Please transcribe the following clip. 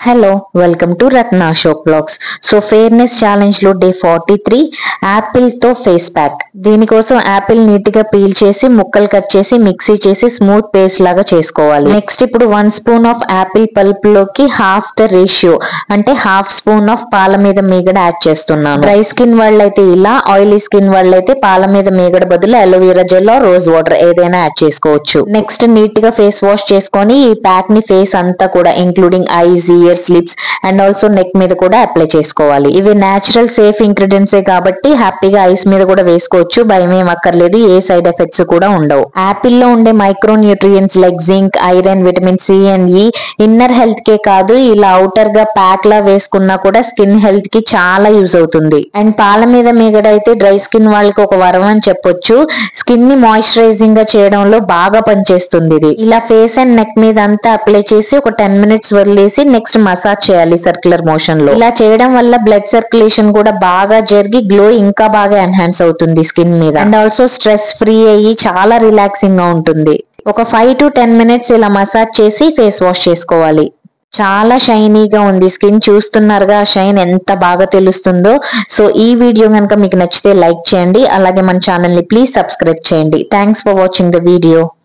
hello welcome to Ratna Ashok blogs so fairness challenge లో day forty three apple తో face pack దీనికోసం apple neat గా peel చేసి ముక్కలు కట్ చేసి మిక్సీ చేసి స్మూత్ పేస్ట్ లాగా చేసుకోవాలి నెక్స్ట్ ఇప్పుడు one spoon of apple pulp లోకి హాఫ్ ద రేషియో అంటే హాఫ్ స్పూన్ ఆఫ్ పాల మీద మీగడ యాడ్ చేస్తున్నాను డ్రై స్కిన్ వాళ్ళైతే ఇలా ఆయిలీ స్కిన్ వాళ్ళైతే పాల మీద మీగడ బదులు అలోవెరా జెల్ రోజ్ వాటర్ ఏదైనా యాడ్ చేసుకోవచ్చు నెక్స్ట్ నీట్ గా ఫేస్ వాష్ చేసుకొని ఈ ప్యాక్ ని ఫేస్ అంతా కూడా including eyes ears lips and also neck మీద కూడా అప్లై చేసుకోవాలి ఇవి నేచురల్ సేఫ్ ఇంగ్రీడియంట్స్ కాబట్టి హ్యాపీగా ఐస్ మీద కూడా వేసుకోవచ్చు భయం ఏం అక్కర్లేదు ఏ సైడ్ ఎఫెక్ట్స్ కూడా ఉండవు యాపిల్ లో ఉండే micro nutrients like zinc iron vitamin C and ఈ ఇన్నర్ హెల్త్ కే కాదు ఇలా అవుటర్ గా ప్యాక్ లా వేసుకున్నా కూడా స్కిన్ హెల్త్ కి చాలా యూజ్ అవుతుంది అండ్ పాల మీద మీగడ అయితే డ్రై స్కిన్ వాళ్ళకి ఒక వరం అని చెప్పొచ్చు స్కిన్ ని మాయిశ్చరైజింగ్ గా చేయడంలో బాగా పనిచేస్తుంది ఇది ఇలా ఫేస్ అండ్ నెక్ మీద అంతా అప్లై చేసి ఒక టెన్ మినిట్స్ వదిలేసి నెక్స్ట్ మసాజ్ చేయాలి సర్క్యులర్ మోషన్ లో ఇలా చేయడం వల్ల బ్లడ్ సర్క్యులేషన్ కూడా బాగా జరిగి గ్లో ఇంకా బాగా ఎన్హాన్స్ అవుతుంది స్కిన్ మీద అండ్ ఆల్సో స్ట్రెస్ ఫ్రీ అయ్యి చాలా రిలాక్సింగ్ గా ఉంటుంది ఒక ఫైవ్ టు టెన్ మినిట్స్ ఇలా మసాజ్ చేసి ఫేస్ వాష్ చేసుకోవాలి చాలా షైనీగా ఉంది స్కిన్ చూస్తున్నారుగా షైన్ ఎంత బాగా తెలుస్తుందో సో ఈ వీడియో కనుక మీకు నచ్చితే లైక్ చేయండి అలాగే మన ఛానల్ ని ప్లీజ్ సబ్స్క్రైబ్ చేయండి thanks for watching the video